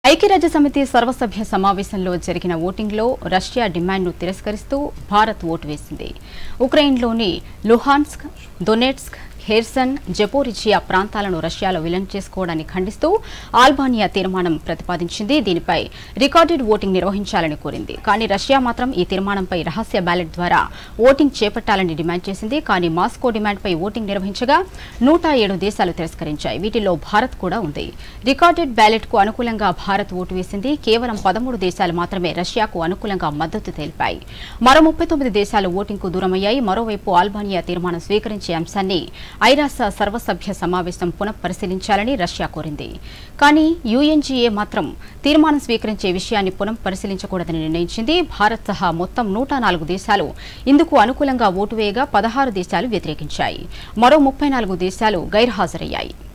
ఐక్యరాజ్య సమితి సర్వసభ్య సమావేశంలో జరిగిన ఓటింగ్లో రష్యా డిమాండ్ను తిరస్కరిస్తూ భారత్ ఓటు వేసింది ఉక్రెయిన్లోని లుహాన్స్క్ దొనెట్స్క్ హెర్సన్ జపోరిజియా ప్రాంతాలను రష్యాలో విలీనం చేసుకోవడాన్ని ఖండిస్తూ ఆల్బానియా తీర్మానం ప్రతిపాదించింది దీనిపై రికార్డెడ్ ఓటింగ్ నిర్వహించాలని కోరింది కానీ రష్యా మాత్రం ఈ తీర్మానంపై రహస్య బ్యాలెట్ ద్వారా ఓటింగ్ చేపట్టాలని డిమాండ్ చేసింది కానీ మాస్కో డిమాండ్పై ఓటింగ్ నిర్వహించగా నూట ఏడు దేశాలు తిరస్కరించాయి వీటిలో భారత్ కూడా ఉంది రికార్డెడ్ బ్యాలెట్ కు అనుకూలంగా భారత్ ఓటు వేసింది కేవలం పదమూడు దేశాలు మాత్రమే రష్యాకు అనుకూలంగా మద్దతు తెలిపాయి మరో ముప్పై తొమ్మిది దేశాలు ఓటింగ్ కు దూరమయ్యాయి మరోవైపు ఆల్బానియా తీర్మానం స్వీకరించే అంశాన్ని ఐరాస సర్వసభ్య సమావేశం పునఃపరిశీలించాలని రష్యా కోరింది కానీ యుఎన్జీఏ మాత్రం తీర్మానం స్వీకరించే విషయాన్ని పునఃపరిశీలించకూడదని నిర్ణయించింది భారత్ సహా మొత్తం నూట నాలుగు దేశాలు ఇందుకు అనుకూలంగా ఓటు వేయగా పదహారు దేశాలు వ్యతిరేకించాయి మరో ముప్పై నాలుగు దేశాలు గైర్హాజరయ్యాయి